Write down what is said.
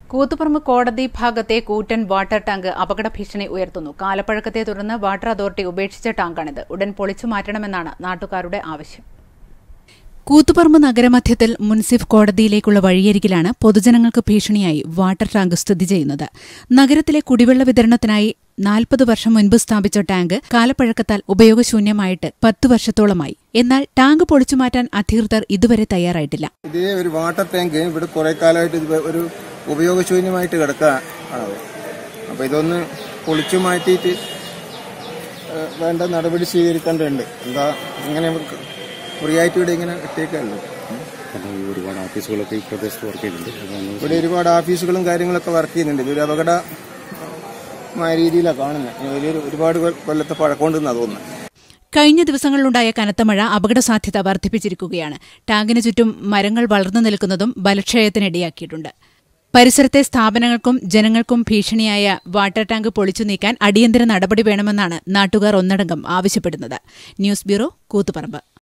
കൂത്തുപറമ്പ് കോടതി ഭാഗത്തെ കൂറ്റൻ വാട്ടർ ടാങ്ക് അപകട ഭീഷണി ഉയർത്തുന്നു കാലപ്പഴക്കത്തെ തുടർന്ന് വാട്ടർ അതോറിറ്റി ഉപേക്ഷിച്ച ടാങ്കാണിത് ഉടൻ പൊളിച്ചു മാറ്റണമെന്നാണ് നാട്ടുകാരുടെ ആവശ്യം കൂത്തുപറമ്പ് നഗരമധ്യത്തിൽ മുൻസിഫ് കോടതിയിലേക്കുള്ള വഴിയരികിലാണ് പൊതുജനങ്ങൾക്ക് ഭീഷണിയായി വാട്ടർ ടാങ്ക് സ്ഥിതി ചെയ്യുന്നത് നഗരത്തിലെ കുടിവെള്ള വിതരണത്തിനായി നാൽപ്പത് വർഷം മുൻപ് സ്ഥാപിച്ച ടാങ്ക് കാലപ്പഴക്കത്താൽ ഉപയോഗശൂന്യമായിട്ട് പത്തു വർഷത്തോളമായി എന്നാൽ ടാങ്ക് പൊളിച്ചുമാറ്റാൻ അധികൃതർ ഇതുവരെ തയ്യാറായിട്ടില്ല ഇതേ ഒരു വാട്ടർ ടാങ്ക് ഇവിടെ കുറെ കാലമായിട്ട് ഇത് ഒരു ഉപയോഗശൂന്യമായിട്ട് കിടക്കുകയാണ് അപ്പോൾ ഇതൊന്ന് പൊളിച്ചു മാറ്റിയിട്ട് ഏഹ്, വേണ്ട നടപടി സ്വീകരിക്കേണ്ടതുണ്ട് എന്താ ഇങ്ങനെ ഫ്രീ ആയിട്ട് ഇവിടെ ഇങ്ങനെ ഇട്ടേക്കല്ലോ കാരണം ഈ ഒരുപാട് ഓഫീസുകളൊക്കെ ഈ പ്രദേശത്ത് വർക്ക് ചെയ്യുന്നുണ്ട് അതാണ് ഇവിടെ ഒരുപാട് ഓഫീസുകളും കാര്യങ്ങളൊക്കെ വർക്ക് ചെയ്യുന്നുണ്ട് ഇതൊരു അപകടമായ രീതിയിലാണ് കാണുന്നത് ഇനി വലിയൊരു ഒരുപാട് കൊ- കൊല്ലത്തെ പഴക്കമുണ്ടെന്നാണ് തോന്നുന്നത് കഴിഞ്ഞ ദിവസങ്ങളിലുണ്ടായ കനത്ത മഴ അപകട സാധ്യത വർദ്ധിപ്പിച്ചിരിക്കുകയാണ് ടാങ്കിന് ചുറ്റും മരങ്ങൾ വളർന്നു നിൽക്കുന്നതും ബലക്ഷയത്തിനിടയാക്കിയിട്ടുണ്ട് പരിസരത്തെ സ്ഥാപനങ്ങൾക്കും ജനങ്ങൾക്കും ഭീഷണിയായ വാട്ടർ ടാങ്ക് പൊളിച്ചു നീക്കാൻ അടിയന്തര നടപടി വേണമെന്നാണ് നാട്ടുകാർ ഒന്നടങ്കം ആവശ്യപ്പെടുന്നത് ന്യൂസ് ബ്യൂറോ കൂത്തുപറമ്പ്